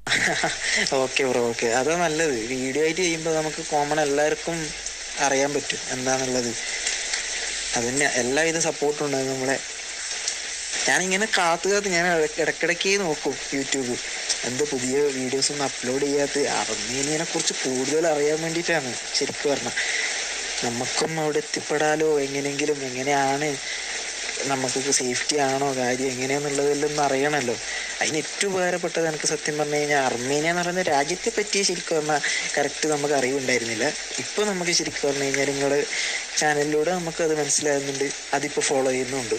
okay bro okay അതാ നല്ലത് video ആയിട്ട് ചെയ്യുമ്പോൾ നമുക്ക് കോമൺ എല്ലാവർക്കും അറിയാൻ പറ്റും എന്താന്നുള്ളത് അതന്നെ എല്ലാവിധ സപ്പോർട്ടും ഉണ്ട് നമ്മളെ ഞാനിങ്ങനെ കാത്തു കാത്ത് ഞാൻ ഇടയ്ക്ക് ഇടയ്ക്കിടയ്ക്ക് നോക്കും യൂട്യൂബ് എന്ത് പുതിയ വീഡിയോസ് ഒന്നും അപ്ലോഡ് ചെയ്യാത്ത അർമേനിയനെ കുറിച്ച് കൂടുതൽ അറിയാൻ വേണ്ടിയിട്ടാണ് ശരിക്കും പറഞ്ഞാൽ നമുക്കും അവിടെ എത്തിപ്പെടാലോ എങ്ങനെയെങ്കിലും എങ്ങനെയാണ് നമുക്ക് സേഫ്റ്റി ആണോ കാര്യം എങ്ങനെയാന്നുള്ളതെല്ലാം ഒന്ന് അറിയണമല്ലോ അതിന് ഏറ്റവും ഉപകാരപ്പെട്ടത് എനിക്ക് സത്യം പറഞ്ഞു കഴിഞ്ഞാൽ അർമേനിയ എന്ന് പറയുന്ന രാജ്യത്തെ പറ്റി ശരിക്കും പറഞ്ഞാൽ കറക്റ്റ് നമുക്ക് അറിവുണ്ടായിരുന്നില്ല ഇപ്പോൾ നമുക്ക് ശരിക്കും പറഞ്ഞു കഴിഞ്ഞാൽ നിങ്ങളുടെ ചാനലിലൂടെ നമുക്കത് മനസ്സിലാകുന്നുണ്ട് അതിപ്പോൾ ഫോളോ ചെയ്യുന്നുണ്ട്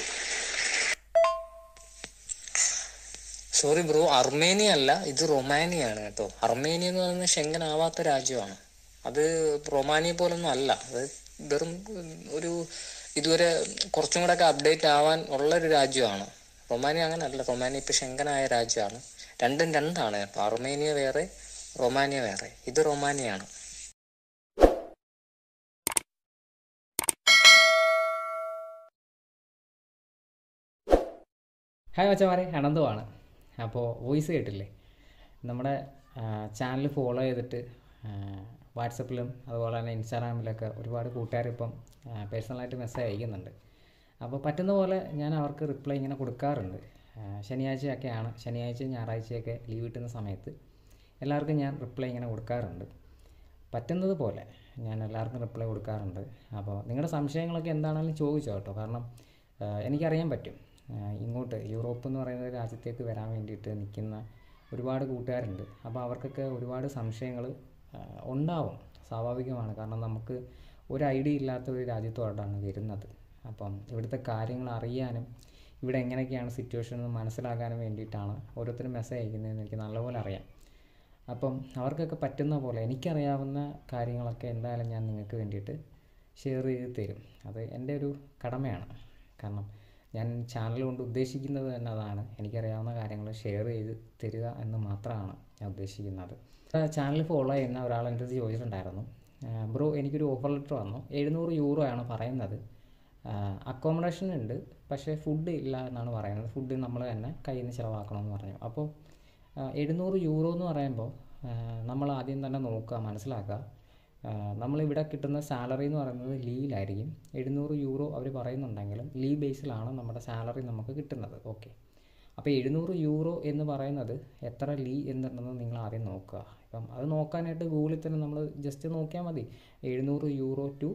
സോറി ബ്രോ അർമേനിയ അല്ല ഇത് റൊമാനിയാണ് കേട്ടോ അർമേനിയ എന്ന് പറയുന്നത് ഷെങ്കൻ ആവാത്ത രാജ്യമാണ് അത് റൊമാനിയ പോലൊന്നും അല്ല അത് വെറും ഒരു ഇതുവരെ കുറച്ചും കൂടെ ഒക്കെ അപ്ഡേറ്റ് ആവാൻ ഉള്ള ഒരു രാജ്യമാണ് റൊമാനിയ അങ്ങനെ അല്ല റൊമാനിയ ഇപ്പൊ ഷെങ്കനായ രാജ്യമാണ് രണ്ടും രണ്ടാണ് കേട്ടോ അർമേനിയ വേറെ റൊമാനിയ വേറെ ഇത് റൊമാനിയാണ് ഹായ് മച്ചമാരെ അനന്തമാണ് അപ്പോൾ വോയിസ് കേട്ടില്ലേ നമ്മുടെ ചാനൽ ഫോളോ ചെയ്തിട്ട് വാട്സപ്പിലും അതുപോലെ തന്നെ ഇൻസ്റ്റാഗ്രാമിലൊക്കെ ഒരുപാട് കൂട്ടുകാർ ഇപ്പം പേഴ്സണലായിട്ട് മെസ്സേജ് അയക്കുന്നുണ്ട് അപ്പോൾ പറ്റുന്ന പോലെ ഞാൻ അവർക്ക് റിപ്ലൈ ഇങ്ങനെ കൊടുക്കാറുണ്ട് ആ, ശനിയാഴ്ചയൊക്കെയാണ് ശനിയാഴ്ച ഞായറാഴ്ചയൊക്കെ ലീവ് കിട്ടുന്ന സമയത്ത് എല്ലാവർക്കും ഞാൻ റിപ്ലൈ ഇങ്ങനെ കൊടുക്കാറുണ്ട് പറ്റുന്നത് പോലെ ഞാൻ എല്ലാവർക്കും റിപ്ലൈ കൊടുക്കാറുണ്ട് അപ്പോൾ നിങ്ങളുടെ സംശയങ്ങളൊക്കെ എന്താണെങ്കിലും ചോദിച്ചോ കേട്ടോ കാരണം ആ, എനിക്കറിയാൻ പറ്റും ആ, ഇങ്ങോട്ട് യൂറോപ്പ് എന്ന് പറയുന്ന രാജ്യത്തേക്ക് വരാൻ വേണ്ടിയിട്ട് നിൽക്കുന്ന ഒരുപാട് കൂട്ടുകാരുണ്ട് അപ്പോൾ അവർക്കൊക്കെ ഒരുപാട് സംശയങ്ങൾ ഉണ്ടാവും സ്വാഭാവികമാണ് കാരണം നമുക്ക് ഒരു ഐഡിയ ഇല്ലാത്ത ഒരു രാജ്യത്തോടാണ് വരുന്നത് അപ്പം ഇവിടുത്തെ കാര്യങ്ങൾ അറിയാനും ഇവിടെ എങ്ങനെയൊക്കെയാണ് സിറ്റുവേഷൻ എന്ന് മനസ്സിലാക്കാനും വേണ്ടിയിട്ടാണ് ഓരോരുത്തരും മെസ്സേജ് അയക്കുന്നതെന്ന് എനിക്ക് നല്ലപോലെ അറിയാം അപ്പം അവർക്കൊക്കെ പറ്റുന്ന പോലെ എനിക്കറിയാവുന്ന കാര്യങ്ങളൊക്കെ എന്തായാലും ഞാൻ നിങ്ങൾക്ക് വേണ്ടിയിട്ട് ഷെയർ ചെയ്ത് തരും അത് എൻ്റെ ഒരു കടമയാണ് കാരണം ഞാൻ ചാനൽ കൊണ്ട് ഉദ്ദേശിക്കുന്നത് തന്നെ അതാണ് എനിക്കറിയാവുന്ന കാര്യങ്ങൾ ഷെയർ ചെയ്ത് തരിക എന്ന് മാത്രമാണ് ഞാൻ ഉദ്ദേശിക്കുന്നത് ചാനൽ ഫോളോ ചെയ്യുന്ന ഒരാൾ എൻ്റെ അടുത്ത് ചോദിച്ചിട്ടുണ്ടായിരുന്നു ബ്രോ എനിക്കൊരു ഓഫർ ലെറ്റർ വന്നു എഴുന്നൂറ് യൂറോ ആണ് പറയുന്നത് അക്കോമഡേഷൻ ഉണ്ട് പക്ഷേ ഫുഡ് ഇല്ല എന്നാണ് പറയുന്നത് ഫുഡ് നമ്മൾ തന്നെ കയ്യിൽ നിന്ന് ചിലവാക്കണമെന്ന് പറഞ്ഞു അപ്പോൾ എഴുന്നൂറ് യൂറോ എന്ന് പറയുമ്പോൾ നമ്മൾ ആദ്യം തന്നെ നോക്കുക മനസ്സിലാക്കുക ആ, നമ്മളിവിടെ കിട്ടുന്ന സാലറി എന്ന് പറയുന്നത് ലീയിലായിരിക്കും എഴുന്നൂറ് യൂറോ അവർ പറയുന്നുണ്ടെങ്കിലും ലീ ബേസിലാണ് നമ്മുടെ സാലറി നമുക്ക് കിട്ടുന്നത് ഓക്കെ അപ്പോൾ എഴുന്നൂറ് യൂറോ എന്ന് പറയുന്നത് എത്ര ലീ എന്നുണ്ടെന്ന് നിങ്ങൾ ആദ്യം നോക്കുക ഇപ്പം അത് നോക്കാനായിട്ട് ഗൂഗിളിൽ തന്നെ നമ്മൾ ജസ്റ്റ് നോക്കിയാൽ മതി എഴുന്നൂറ് euro to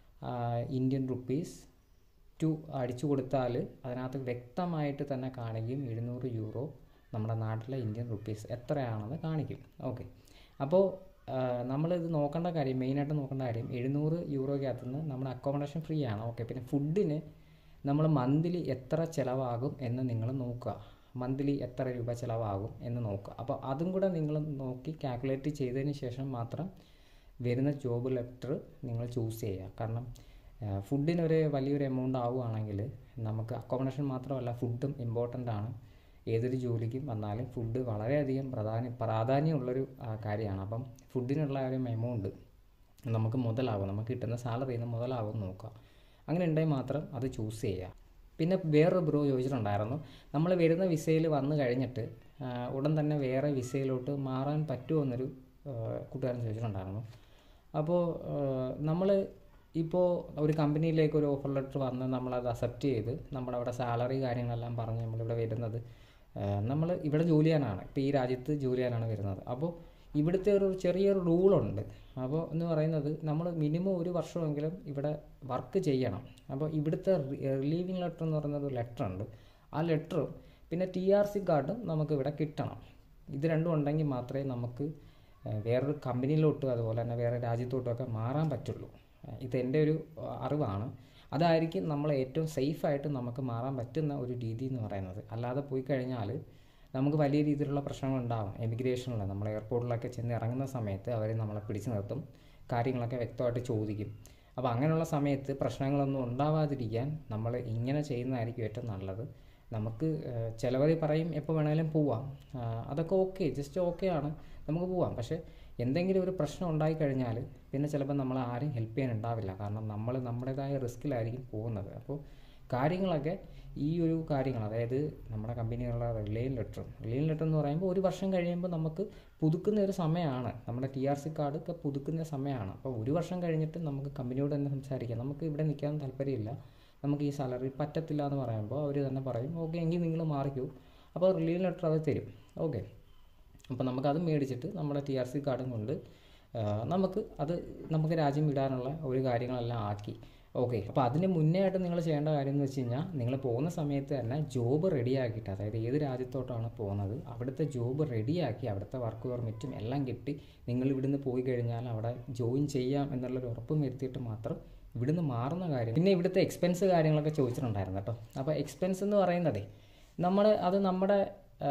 Indian rupees to അടിച്ചു കൊടുത്താൽ അതിനകത്ത് വ്യക്തമായിട്ട് തന്നെ കാണിക്കും എഴുന്നൂറ് യൂറോ നമ്മുടെ നാട്ടിലെ ഇന്ത്യൻ റുപ്പീസ് എത്രയാണെന്ന് കാണിക്കും ഓക്കെ അപ്പോൾ നമ്മളിത് നോക്കേണ്ട കാര്യം മെയിനായിട്ട് നോക്കേണ്ട കാര്യം എഴുന്നൂറ് യൂറോയ്ക്കകത്ത് നിന്ന് നമ്മുടെ അക്കോമഡേഷൻ ഫ്രീ ആണ് ഓക്കെ പിന്നെ ഫുഡിന് നമ്മൾ മന്ത്ലി എത്ര ചിലവാകും എന്ന് നിങ്ങൾ നോക്കുക മന്ത്ലി എത്ര രൂപ ചിലവാകും എന്ന് നോക്കുക അപ്പോൾ അതും കൂടെ നിങ്ങൾ നോക്കി കാൽക്കുലേറ്റ് ചെയ്തതിന് ശേഷം മാത്രം വരുന്ന ജോബ് ലെറ്റർ നിങ്ങൾ ചൂസ് ചെയ്യുക കാരണം ഫുഡിനൊരു വലിയൊരു എമൗണ്ട് ആവുകയാണെങ്കിൽ നമുക്ക് അക്കോമഡേഷൻ മാത്രമല്ല ഫുഡും ഇമ്പോർട്ടൻ്റ് ആണ് ഏതൊരു ജോലിക്കും വന്നാലും ഫുഡ് വളരെയധികം പ്രാധാന്യം പ്രാധാന്യമുള്ളൊരു ആ, കാര്യമാണ് അപ്പം ഫുഡിനുള്ള ഒരു എമൗണ്ട് നമുക്ക് മുതലാവും നമുക്ക് കിട്ടുന്ന സാലറിയിൽ നിന്ന് മുതലാവും നോക്കുക അങ്ങനെ ഉണ്ടെങ്കിൽ മാത്രം അത് ചൂസ് ചെയ്യുക പിന്നെ വേറൊരു ബ്രോ ചോദിച്ചിട്ടുണ്ടായിരുന്നു നമ്മൾ വരുന്ന വിസയിൽ വന്നു കഴിഞ്ഞിട്ട് ആ, ഉടൻ തന്നെ വേറെ വിസയിലോട്ട് മാറാൻ പറ്റുമോ എന്നൊരു ആ, കൂട്ടുകാരൻ ചോദിച്ചിട്ടുണ്ടായിരുന്നു അപ്പോൾ നമ്മൾ ഇപ്പോൾ ഒരു കമ്പനിയിലേക്ക് ഒരു ഓഫർ ലെറ്റർ വന്ന് നമ്മളത് അക്സെപ്റ്റ് ചെയ്ത് നമ്മുടെ അവിടെ സാലറി കാര്യങ്ങളെല്ലാം പറഞ്ഞ് നമ്മളിവിടെ വരുന്നത് നമ്മൾ ഇവിടെ ജോലി ചെയ്യാനാണ് ഇപ്പോൾ ഈ രാജ്യത്ത് ജോലി ചെയ്യാനാണ് വരുന്നത് അപ്പോൾ ഇവിടുത്തെ ഒരു ചെറിയൊരു റൂളുണ്ട് അപ്പോൾ എന്ന് പറയുന്നത് നമ്മൾ മിനിമം ഒരു വർഷമെങ്കിലും ഇവിടെ വർക്ക് ചെയ്യണം അപ്പോൾ ഇവിടുത്തെ റിലീവിങ് ലെറ്റർ എന്ന് പറയുന്ന ഒരു ലെറ്റർ ഉണ്ട് ആ ലെറ്ററും പിന്നെ ടി ആർ സി കാർഡും നമുക്ക് ഇവിടെ കിട്ടണം ഇത് രണ്ടും ഉണ്ടെങ്കിൽ മാത്രമേ നമുക്ക് ഏഹ്, വേറൊരു കമ്പനിയിലോട്ടും അതുപോലെ തന്നെ വേറെ രാജ്യത്തോട്ടും ഒക്കെ മാറാൻ പറ്റുള്ളൂ ഏഹ്, ഇത് എൻ്റെ ഒരു അഹ്, അറിവാണ് അതായിരിക്കും നമ്മൾ ഏറ്റവും സേഫായിട്ട് നമുക്ക് മാറാൻ പറ്റുന്ന ഒരു രീതി എന്ന് പറയുന്നത് അല്ലാതെ പോയി കഴിഞ്ഞാൽ നമുക്ക് വലിയ രീതിയിലുള്ള പ്രശ്നങ്ങൾ ഉണ്ടാകും എമിഗ്രേഷനിൽ നമ്മൾ എയർപോർട്ടിലൊക്കെ ചെന്ന് ഇറങ്ങുന്ന സമയത്ത് അവർ നമ്മളെ പിടിച്ചു നിർത്തും കാര്യങ്ങളൊക്കെ വ്യക്തമായിട്ട് ചോദിക്കും അപ്പോൾ അങ്ങനെയുള്ള സമയത്ത് പ്രശ്നങ്ങളൊന്നും ഉണ്ടാവാതിരിക്കാൻ നമ്മൾ ഇങ്ങനെ ചെയ്യുന്നതായിരിക്കും ഏറ്റവും നല്ലത് നമുക്ക് ചിലവർ പറയും എപ്പോൾ വേണേലും പോവാം ആ, അതൊക്കെ ഓക്കെ ജസ്റ്റ് ഓക്കെ ആണ് നമുക്ക് പോവാം പക്ഷേ എന്തെങ്കിലും ഒരു പ്രശ്നം ഉണ്ടായി കഴിഞ്ഞാൽ പിന്നെ ചിലപ്പോൾ നമ്മൾ ആരും ഹെൽപ്പ് ചെയ്യാൻ ഉണ്ടാവില്ല കാരണം നമ്മൾ നമ്മുടേതായ റിസ്ക്കിലായിരിക്കും പോകുന്നത് അപ്പോൾ കാര്യങ്ങളൊക്കെ ഈ ഒരു കാര്യങ്ങൾ അതായത് നമ്മുടെ കമ്പനികളുടെ റിലയൻ ലെറ്ററും റിലയൻ ലെറ്റർ എന്ന് പറയുമ്പോൾ ഒരു വർഷം കഴിയുമ്പോൾ നമുക്ക് പുതുക്കുന്ന ഒരു സമയമാണ് നമ്മുടെ ടി ആർ സി കാർഡ് ഒക്കെ പുതുക്കുന്ന സമയമാണ് അപ്പോൾ ഒരു വർഷം കഴിഞ്ഞിട്ട് നമുക്ക് കമ്പനിയോട് തന്നെ സംസാരിക്കാം നമുക്ക് ഇവിടെ നിൽക്കാൻ താല്പര്യമില്ല നമുക്ക് ഈ സാലറി പറ്റത്തില്ല എന്ന് പറയുമ്പോൾ അവർ തന്നെ പറയും ഓക്കെ എങ്കിൽ നിങ്ങൾ മാറിക്കൂ അപ്പോൾ റിലയൻ ലെറ്റർ അത് തരും ഓക്കെ അപ്പോൾ നമുക്കത് മേടിച്ചിട്ട് നമ്മുടെ ടി ആർ സി കാർഡും കൊണ്ട് ആ, നമുക്ക് അത് നമുക്ക് രാജ്യം വിടാനുള്ള ഒരു കാര്യങ്ങളെല്ലാം ആക്കി ഓക്കെ അപ്പോൾ അതിന് മുന്നേ ആയിട്ട് നിങ്ങൾ ചെയ്യേണ്ട കാര്യം എന്ന് വെച്ച് കഴിഞ്ഞാൽ നിങ്ങൾ പോകുന്ന സമയത്ത് തന്നെ ജോബ് റെഡിയാക്കിയിട്ട് അതായത് ഏത് രാജ്യത്തോട്ടാണ് പോകുന്നത് അവിടുത്തെ ജോബ് റെഡിയാക്കി അവിടുത്തെ വർക്ക് പെർമിറ്റും എല്ലാം കിട്ടി നിങ്ങൾ ഇവിടുന്ന് പോയി കഴിഞ്ഞാൽ അവിടെ ജോയിൻ ചെയ്യാം എന്നുള്ളൊരു ഉറപ്പും വരുത്തിയിട്ട് മാത്രം ഇവിടുന്ന് മാറുന്ന കാര്യം പിന്നെ ഇവിടുത്തെ എക്സ്പെൻസ് കാര്യങ്ങളൊക്കെ ചോദിച്ചിട്ടുണ്ടായിരുന്നു കേട്ടോ അപ്പോൾ എക്സ്പെൻസ് എന്ന് പറയുന്നതേ നമ്മൾ അത് നമ്മുടെ ആ,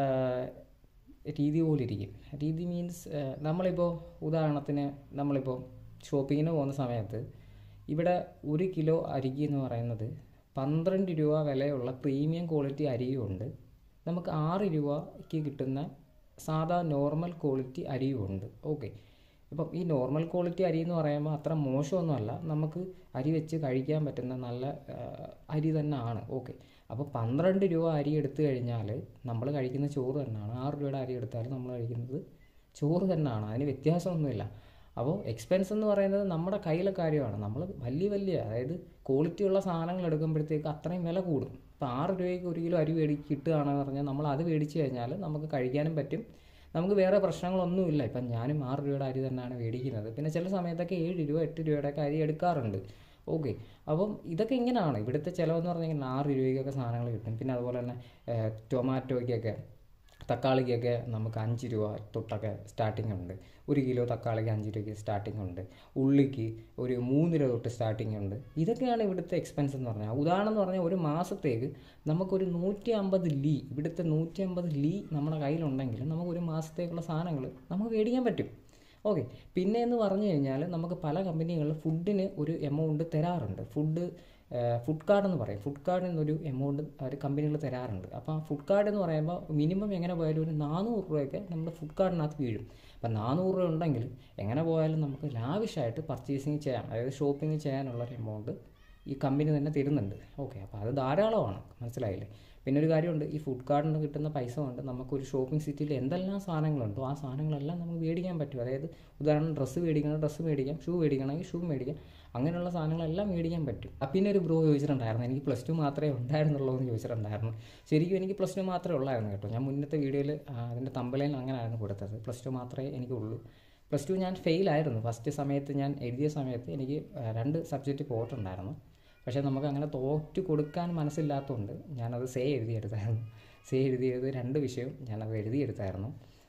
രീതി പോലെ ഇരിക്കും രീതി മീൻസ് നമ്മളിപ്പോൾ ഉദാഹരണത്തിന് നമ്മളിപ്പോൾ ഷോപ്പിങ്ങിന് പോകുന്ന സമയത്ത് ഇവിടെ ഒരു കിലോ അരിക്ക് എന്ന് പറയുന്നത് പന്ത്രണ്ട് രൂപ വിലയുള്ള പ്രീമിയം ക്വാളിറ്റി അരിയും ഉണ്ട് നമുക്ക് ആറ് രൂപയ്ക്ക് കിട്ടുന്ന സാധാ നോർമൽ ക്വാളിറ്റി അരിയും ഉണ്ട് ഓക്കെ ഇപ്പം ഈ നോർമൽ ക്വാളിറ്റി അരി എന്ന് പറയുമ്പോൾ അത്ര മോശമൊന്നുമല്ല നമുക്ക് അരി വെച്ച് കഴിക്കാൻ പറ്റുന്ന നല്ല ആ, അരി തന്നെ ആണ് ഓക്കെ അപ്പോൾ പന്ത്രണ്ട് രൂപ അരി എടുത്തു കഴിഞ്ഞാൽ നമ്മൾ കഴിക്കുന്ന ചോറ് തന്നെയാണ് ആറ് രൂപയുടെ അരി എടുത്താൽ നമ്മൾ കഴിക്കുന്നത് ചോറ് തന്നെയാണ് അതിന് വ്യത്യാസമൊന്നുമില്ല അപ്പോൾ എക്സ്പെൻസ് എന്ന് പറയുന്നത് നമ്മുടെ കയ്യിലെ കാര്യമാണ് നമ്മൾ വലിയ വലിയ അതായത് ക്വാളിറ്റി ഉള്ള സാധനങ്ങൾ എടുക്കുമ്പോഴത്തേക്ക് അത്രയും വില കൂടും ഇപ്പോൾ ആറ് രൂപയ്ക്ക് ഒരു കിലോ അരി മേടി കിട്ടുകയാണെന്ന് പറഞ്ഞാൽ നമ്മൾ അത് മേടിച്ച് കഴിഞ്ഞാൽ നമുക്ക് കഴിക്കാനും പറ്റും നമുക്ക് വേറെ പ്രശ്നങ്ങളൊന്നുമില്ല ഇപ്പം ഞാനും ആറ് രൂപയുടെ അരി തന്നെയാണ് മേടിക്കുന്നത് പിന്നെ ചില സമയത്തൊക്കെ ഏഴ് രൂപ എട്ട് രൂപയുടെ ഒക്കെ അരി എടുക്കാറുണ്ട് ഓക്കെ അപ്പം ഇതൊക്കെ ഇങ്ങനെയാണ് ഇവിടുത്തെ ചിലവെന്ന് പറഞ്ഞു കഴിഞ്ഞാൽ ആറ് രൂപയ്ക്കൊക്കെ സാധനങ്ങൾ കിട്ടും പിന്നെ അതുപോലെ തന്നെ ഏഹ്, ടൊമാറ്റോയ്ക്കൊക്കെ തക്കാളിക്കൊക്കെ നമുക്ക് അഞ്ച് രൂപ തൊട്ടൊക്കെ സ്റ്റാർട്ടിംഗ് ഉണ്ട് ഒരു കിലോ തക്കാളിക്ക് അഞ്ച് രൂപയ്ക്ക് സ്റ്റാർട്ടിംഗ് ഉണ്ട് ഉള്ളിക്ക് ഒരു മൂന്ന് രൂപ തൊട്ട് സ്റ്റാർട്ടിംഗ് ഉണ്ട് ഇതൊക്കെയാണ് ഇവിടുത്തെ എക്സ്പെൻസ് എന്ന് പറഞ്ഞാൽ ഉദാഹരണം എന്ന് പറഞ്ഞാൽ ഒരു മാസത്തേക്ക് നമുക്കൊരു നൂറ്റി അമ്പത് ലീ ഇവിടുത്തെ നൂറ്റി അമ്പത് ലീ നമ്മുടെ കയ്യിലുണ്ടെങ്കിൽ നമുക്ക് ഒരു മാസത്തേക്കുള്ള സാധനങ്ങൾ നമുക്ക് മേടിക്കാൻ പറ്റും ഓക്കെ പിന്നെ എന്ന് പറഞ്ഞു കഴിഞ്ഞാൽ നമുക്ക് പല കമ്പനികളിൽ ഫുഡിന് ഒരു എമൗണ്ട് തരാറുണ്ട് ഫുഡ് ഫുഡ് കാർഡ് എന്ന് പറയും ഫുഡ് കാർഡിൽ നിന്നൊരു എമൗണ്ട് അവർ കമ്പനികൾ തരാറുണ്ട് അപ്പോൾ ആ ഫുഡ് കാർഡ് എന്ന് പറയുമ്പോൾ മിനിമം എങ്ങനെ പോയാലും ഒരു നാനൂറ് രൂപയൊക്കെ നമ്മുടെ ഫുഡ് കാർഡിനകത്ത് വീഴും അപ്പം നാനൂറ് രൂപ ഉണ്ടെങ്കിൽ എങ്ങനെ പോയാലും നമുക്ക് ലാവിഷായിട്ട് പർച്ചേസിങ് ചെയ്യാം അതായത് ഷോപ്പിംഗ് ചെയ്യാനുള്ള ഒരു എമൗണ്ട് ഈ കമ്പനി തന്നെ തരുന്നുണ്ട് ഓക്കെ അപ്പോൾ അത് ധാരാളമാണ് മനസ്സിലായില്ലേ പിന്നെ ഒരു കാര്യമുണ്ട് ഈ ഫുഡ് കാർഡിൽ നിന്ന് കിട്ടുന്ന പൈസ കൊണ്ട് നമുക്കൊരു ഷോപ്പിംഗ് സിറ്റിയിൽ എന്തെല്ലാം സാധനങ്ങളുണ്ടോ ആ സാധനങ്ങളെല്ലാം നമുക്ക് മേടിക്കാൻ പറ്റും അതായത് ഉദാഹരണം ഡ്രസ്സ് മേടിക്കണം ഡ്രസ്സ് മേടിക്കാം ഷൂ മേടിക്കണമെങ്കിൽ ഷൂ മേടിക്കാം അങ്ങനെയുള്ള സാധനങ്ങളെല്ലാം മേടിക്കാൻ പറ്റും അപ്പം പിന്നെ ഒരു ബ്രോ ചോദിച്ചിട്ടുണ്ടായിരുന്നു എനിക്ക് പ്ലസ് ടു മാത്രമേ ഉണ്ടായിരുന്നുള്ളൂ എന്ന് ചോദിച്ചിട്ടുണ്ടായിരുന്നു ശരിക്കും എനിക്ക് പ്ലസ് ടു മാത്രമേ ഉള്ളായിരുന്നു കേട്ടോ ഞാൻ മുന്നത്തെ വീഡിയോയിൽ അതിൻ്റെ തമ്പലയിൽ അങ്ങനെയായിരുന്നു കൊടുത്തത് പ്ലസ് ടു മാത്രമേ എനിക്കുള്ളൂ പ്ലസ് ടു ഞാൻ ഫെയിലായിരുന്നു ഫസ്റ്റ് സമയത്ത് ഞാൻ എഴുതിയ സമയത്ത് എനിക്ക് ആ, രണ്ട് സബ്ജക്റ്റ് പോയിട്ടുണ്ടായിരുന്നു പക്ഷേ നമുക്ക് അങ്ങനെ തോറ്റു കൊടുക്കാൻ മനസ്സില്ലാത്തതുകൊണ്ട് ഞാനത് സേ എഴുതിയെടുത്തായിരുന്നു സേ എഴുതിയത് രണ്ട് വിഷയവും ഞാനത് എഴുതിയെടുത്തായിരുന്നു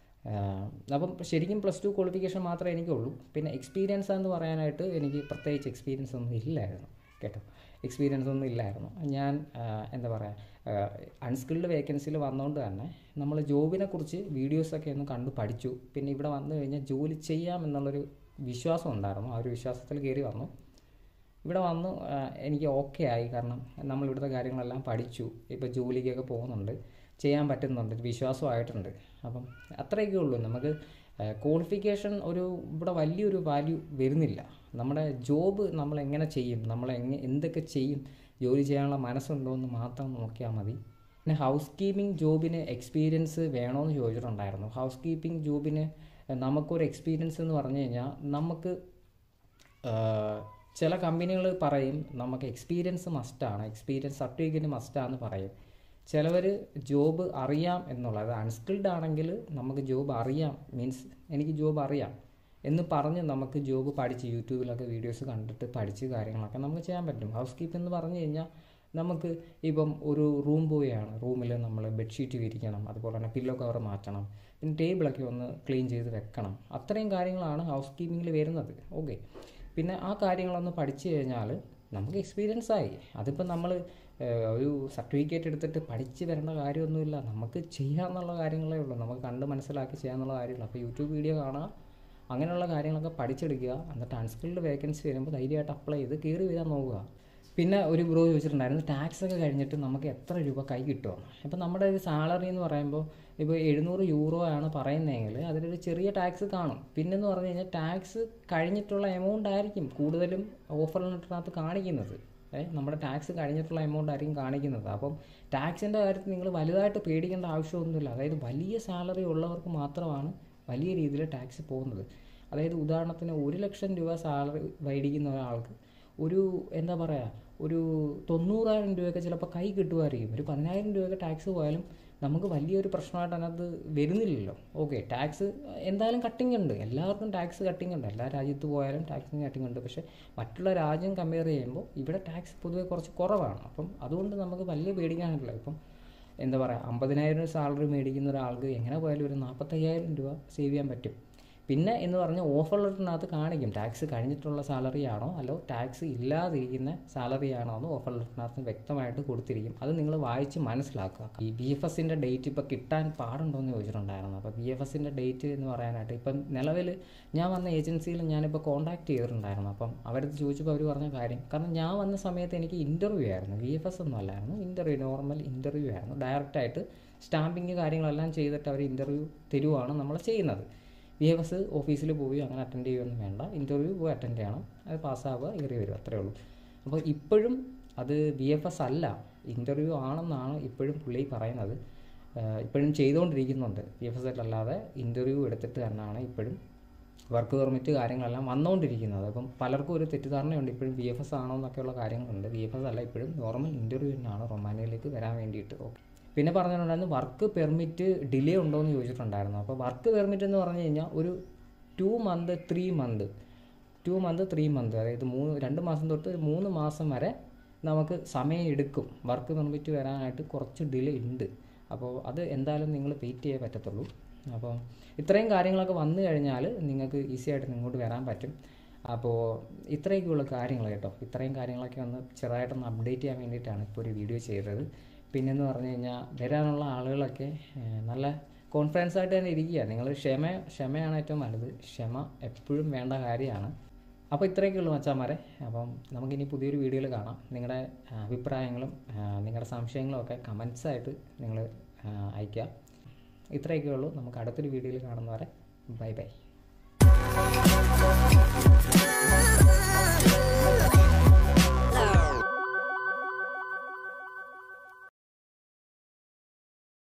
ആഹ് അപ്പം ശരിക്കും പ്ലസ് ടു ക്വാളിഫിക്കേഷൻ മാത്രമേ എനിക്കുള്ളൂ പിന്നെ എക്സ്പീരിയൻസ് എന്ന് പറയാനായിട്ട് എനിക്ക് പ്രത്യേകിച്ച് എക്സ്പീരിയൻസ് ഒന്നും ഇല്ലായിരുന്നു കേട്ടോ എക്സ്പീരിയൻസ് ഒന്നും ഇല്ലായിരുന്നു ഞാൻ ആഹ് എന്താ പറയുക അൺസ്കിൽഡ് വേക്കൻസിയിൽ വന്നുകൊണ്ട് തന്നെ നമ്മൾ ജോബിനെ കുറിച്ച് വീഡിയോസൊക്കെ ഒന്ന് കണ്ട് പഠിച്ചു പിന്നെ ഇവിടെ വന്നു കഴിഞ്ഞാൽ ജോലി ചെയ്യാം എന്നുള്ളൊരു വിശ്വാസം ഉണ്ടായിരുന്നു ആ ഒരു വിശ്വാസത്തിൽ കയറി വന്നു ഇവിടെ വന്നു ആ, എനിക്ക് ഓക്കെ ആയി കാരണം നമ്മൾ ഇവിടുത്തെ കാര്യങ്ങളെല്ലാം പഠിച്ചു ഇപ്പോൾ ജോലിക്കൊക്കെ പോകുന്നുണ്ട് ചെയ്യാൻ പറ്റുന്നുണ്ട് ഒരു വിശ്വാസമായിട്ടുണ്ട് അപ്പം അത്രയൊക്കെ ഉള്ളൂ നമുക്ക് ക്വാളിഫിക്കേഷൻ ഒരു ഇവിടെ വലിയൊരു വാല്യൂ വരുന്നില്ല നമ്മുടെ ജോബ് നമ്മൾ എങ്ങനെ ചെയ്യും നമ്മൾ എങ്ങനെ എന്തൊക്കെ ചെയ്യും ജോലി ചെയ്യാനുള്ള മനസ്സുണ്ടോ എന്ന് മാത്രം നോക്കിയാൽ മതി പിന്നെ ഹൗസ് കീപ്പിംഗ് ജോബിന് എക്സ്പീരിയൻസ് വേണമെന്ന് ചോദിച്ചിട്ടുണ്ടായിരുന്നു ഹൗസ് കീപ്പിംഗ് ജോബിന് നമുക്കൊരു എക്സ്പീരിയൻസ് എന്ന് പറഞ്ഞു കഴിഞ്ഞാൽ നമുക്ക് ആഹ് ചില കമ്പനികൾ പറയും നമുക്ക് എക്സ്പീരിയൻസ് മസ്റ്റാണ് എക്സ്പീരിയൻസ് സർട്ടിഫിക്കറ്റ് മസ്റ്റാന്ന് പറയും ചിലവർ ജോബ് അറിയാം എന്നുള്ളത് അൺസ്കിൽഡ് ആണെങ്കിൽ നമുക്ക് ജോബ് അറിയാം മീൻസ് എനിക്ക് ജോബ് അറിയാം എന്ന് പറഞ്ഞ് നമുക്ക് ജോബ് പഠിച്ച് യൂട്യൂബിലൊക്കെ വീഡിയോസ് കണ്ടിട്ട് പഠിച്ച് കാര്യങ്ങളൊക്കെ നമുക്ക് ചെയ്യാൻ പറ്റും ഹൗസ് കീപ്പ് എന്ന് പറഞ്ഞു കഴിഞ്ഞാൽ നമുക്ക് ഇപ്പം ഒരു റൂം ബോയാണ് റൂമിൽ നമ്മൾ ബെഡ്ഷീറ്റ് വിരിക്കണം അതുപോലെ തന്നെ പില്ലോ കവർ മാറ്റണം പിന്നെ ടേബിളൊക്കെ ഒന്ന് ക്ലീൻ ചെയ്ത് വെക്കണം അത്രയും കാര്യങ്ങളാണ് ഹൗസ് കീപ്പിങ്ങിൽ വരുന്നത് ഓക്കെ പിന്നെ ആ കാര്യങ്ങളൊന്ന് പഠിച്ചു കഴിഞ്ഞാൽ നമുക്ക് എക്സ്പീരിയൻസ് ആയി അതിപ്പോൾ നമ്മൾ ഒരു സർട്ടിഫിക്കറ്റ് എടുത്തിട്ട് പഠിച്ച് വരേണ്ട കാര്യമൊന്നുമില്ല നമുക്ക് ചെയ്യാമെന്നുള്ള കാര്യങ്ങളേ ഉള്ളൂ നമുക്ക് കണ്ട് മനസ്സിലാക്കി ചെയ്യാമെന്നുള്ള കാര്യമുള്ളൂ അപ്പോൾ യൂട്യൂബ് വീഡിയോ കാണുക അങ്ങനെയുള്ള കാര്യങ്ങളൊക്കെ പഠിച്ചെടുക്കുക എന്നിട്ട് അൺസ്കിൽഡ് വേക്കൻസി വരുമ്പോൾ ധൈര്യമായിട്ട് അപ്ലൈ ചെയ്ത് കയറി വരാൻ നോക്കുക പിന്നെ ഒരു ബ്രോ ചോദിച്ചിട്ടുണ്ടായിരുന്നു ടാക്സ് ഒക്കെ കഴിഞ്ഞിട്ട് നമുക്ക് എത്ര രൂപ കൈ കിട്ടുമെന്ന് ഇപ്പം നമ്മുടെ ഒരു സാലറി എന്ന് പറയുമ്പോൾ ഇപ്പോൾ എഴുന്നൂറ് യൂറോ ആണ് പറയുന്നതെങ്കിൽ അതിലൊരു ചെറിയ ടാക്സ് കാണും പിന്നെന്ന് പറഞ്ഞു കഴിഞ്ഞാൽ ടാക്സ് കഴിഞ്ഞിട്ടുള്ള എമൗണ്ട് ആയിരിക്കും കൂടുതലും ഓഫർ ലെറ്ററിനകത്ത് കാണിക്കുന്നത് ഏ, നമ്മുടെ ടാക്സ് കഴിഞ്ഞിട്ടുള്ള എമൗണ്ട് ആയിരിക്കും കാണിക്കുന്നത് അപ്പം ടാക്സിൻ്റെ കാര്യത്തിൽ നിങ്ങൾ വലുതായിട്ട് പേടിക്കേണ്ട ആവശ്യമൊന്നുമില്ല അതായത് വലിയ സാലറി ഉള്ളവർക്ക് മാത്രമാണ് വലിയ രീതിയിൽ ടാക്സ് പോകുന്നത് അതായത് ഉദാഹരണത്തിന് ഒരു ലക്ഷം രൂപ സാലറി മേടിക്കുന്ന ഒരാൾക്ക് ഒരു എന്താ പറയുക ഒരു തൊണ്ണൂറായിരം രൂപയൊക്കെ ചിലപ്പോൾ കൈ കിട്ടുമായിരിക്കും ഒരു പതിനായിരം രൂപയൊക്കെ ടാക്സ് പോയാലും നമുക്ക് വലിയൊരു പ്രശ്നമായിട്ട് അതിനകത്ത് വരുന്നില്ലല്ലോ ഓക്കെ ടാക്സ് എന്തായാലും കട്ടിങ് ഉണ്ട് എല്ലാവർക്കും ടാക്സ് കട്ടിങ് ഉണ്ട് എല്ലാ രാജ്യത്ത് പോയാലും ടാക്സിന് കട്ടിങ് ഉണ്ട് പക്ഷേ മറ്റുള്ള രാജ്യം കമ്പയർ ചെയ്യുമ്പോൾ ഇവിടെ ടാക്സ് പൊതുവെ കുറച്ച് കുറവാണ് അപ്പം അതുകൊണ്ട് നമുക്ക് വലിയ പേടിക്കാനില്ല ഇപ്പം എന്താ പറയുക അമ്പതിനായിരം സാലറി മേടിക്കുന്ന ഒരാൾക്ക് എങ്ങനെ പോയാലും ഒരു നാൽപ്പത്തയ്യായിരം രൂപ സേവ് ചെയ്യാൻ പറ്റും പിന്നെ എന്ന് പറഞ്ഞാൽ ഓഫർ ലെറ്ററിനകത്ത് കാണിക്കും ടാക്സ് കഴിഞ്ഞിട്ടുള്ള സാലറി ആണോ അല്ലോ ടാക്സ് ഇല്ലാതിരിക്കുന്ന സാലറി ആണോ എന്ന് ഓഫർ ലെറ്ററിനകത്ത് വ്യക്തമായിട്ട് കൊടുത്തിരിക്കും അത് നിങ്ങൾ വായിച്ച് മനസ്സിലാക്കുക ഈ ബി എഫ് എസിൻ്റെ ഡേറ്റ് ഇപ്പോൾ കിട്ടാൻ പാടുണ്ടോ എന്ന് ചോദിച്ചിട്ടുണ്ടായിരുന്നു അപ്പോൾ ബി എഫ് എസിൻ്റെ ഡേറ്റ് എന്ന് പറയാനായിട്ട് ഇപ്പം നിലവിൽ ഞാൻ വന്ന ഏജൻസിയിൽ ഞാനിപ്പോൾ കോൺടാക്ട് ചെയ്തിട്ടുണ്ടായിരുന്നു അപ്പം അവരത് ചോദിച്ചപ്പോൾ അവർ പറഞ്ഞ കാര്യം കാരണം ഞാൻ വന്ന സമയത്ത് എനിക്ക് ഇൻ്റർവ്യൂ ആയിരുന്നു ബി എഫ് എസ് ഒന്നും അല്ലായിരുന്നു ഇൻ്റർവ്യൂ നോർമൽ ഇൻ്റർവ്യൂ ആയിരുന്നു ഡയറക്റ്റായിട്ട് സ്റ്റാമ്പിങ് കാര്യങ്ങളെല്ലാം ചെയ്തിട്ട് അവർ ഇൻ്റർവ്യൂ തരുവാണ് നമ്മൾ ചെയ്യുന്നത് ബി എഫ് എസ് ഓഫീസിൽ പോയി അങ്ങനെ അറ്റൻഡ് ചെയ്യുകയൊന്നും വേണ്ട ഇൻ്റർവ്യൂ പോയി അറ്റൻഡ് ചെയ്യണം അത് പാസ്സാവുക കയറി വരും അത്രേ ഉള്ളൂ അപ്പോൾ ഇപ്പോഴും അത് ബി എഫ് എസ് അല്ല ഇൻ്റർവ്യൂ ആണെന്നാണ് ഇപ്പോഴും പുള്ളി പറയുന്നത് ആഹ് ഇപ്പോഴും ചെയ്തുകൊണ്ടിരിക്കുന്നുണ്ട് ബി എഫ് എസ് അല്ലാതെ ഇൻ്റർവ്യൂ എടുത്തിട്ട് തന്നെയാണ് ഇപ്പോഴും വർക്ക് പെർമിറ്റ് കാര്യങ്ങളെല്ലാം വന്നുകൊണ്ടിരിക്കുന്നത് അപ്പം പലർക്കും ഒരു തെറ്റിദ്ധാരണയുണ്ട് ഇപ്പോഴും ബി എഫ് എസ് ആണോ എന്നൊക്കെയുള്ള കാര്യങ്ങളുണ്ട് ബി എഫ് എസ് അല്ല ഇപ്പോഴും നോർമൽ ഇൻ്റർവ്യൂ തന്നെയാണ് റൊമാനിയയിലേക്ക് വരാൻ വേണ്ടിയിട്ട് ഓക്കെ പിന്നെ പറഞ്ഞിട്ടുണ്ടായിരുന്നു വർക്ക് പെർമിറ്റ് ഡിലേ ഉണ്ടോ എന്ന് ചോദിച്ചിട്ടുണ്ടായിരുന്നു അപ്പോൾ വർക്ക് പെർമിറ്റ് എന്ന് പറഞ്ഞു കഴിഞ്ഞാൽ ഒരു two month three month two month three month അതായത് മൂന്ന് രണ്ട് മാസം തൊട്ട് ഒരു മൂന്ന് മാസം വരെ നമുക്ക് സമയം എടുക്കും വർക്ക് പെർമിറ്റ് വരാനായിട്ട് കുറച്ച് ഡിലേ ഉണ്ട് അപ്പോൾ അത് എന്തായാലും നിങ്ങൾ വെയിറ്റ് ചെയ്യേ പറ്റത്തുള്ളൂ അപ്പോൾ ഇത്രയും കാര്യങ്ങളൊക്കെ വന്നു കഴിഞ്ഞാൽ നിങ്ങൾക്ക് ഈസി ആയിട്ട് ഇങ്ങോട്ട് വരാൻ പറ്റും അപ്പോൾ ഇത്രയൊക്കെയുള്ള കാര്യങ്ങൾ കേട്ടോ ഇത്രയും കാര്യങ്ങളൊക്കെ ഒന്ന് ചെറുതായിട്ടൊന്ന് അപ്ഡേറ്റ് ചെയ്യാൻ വേണ്ടിയിട്ടാണ് ഇപ്പോൾ ഒരു വീഡിയോ ചെയ്തത് പിന്നെന്ന് പറഞ്ഞു കഴിഞ്ഞാൽ വരാനുള്ള ആളുകളൊക്കെ ഏഹ്, നല്ല കോൺഫിഡൻസ് ആയിട്ട് തന്നെ ഇരിക്കുക നിങ്ങൾ ക്ഷമ ക്ഷമയാണ് ഏറ്റവും വലുത് ക്ഷമ എപ്പോഴും വേണ്ട കാര്യമാണ് അപ്പോൾ ഇത്രയൊക്കെ ഉള്ളൂ മച്ചാമാരെ അപ്പം നമുക്കിനി പുതിയൊരു വീഡിയോയിൽ കാണാം നിങ്ങളുടെ ആ, അഭിപ്രായങ്ങളും ആ, നിങ്ങളുടെ സംശയങ്ങളും ഒക്കെ കമൻസ് ആയിട്ട് നിങ്ങൾ അയയ്ക്കുക ഇത്രയൊക്കെ ഉള്ളൂ നമുക്ക് അടുത്തൊരു വീഡിയോയിൽ കാണുന്നവരെ ബൈ ബൈ Ah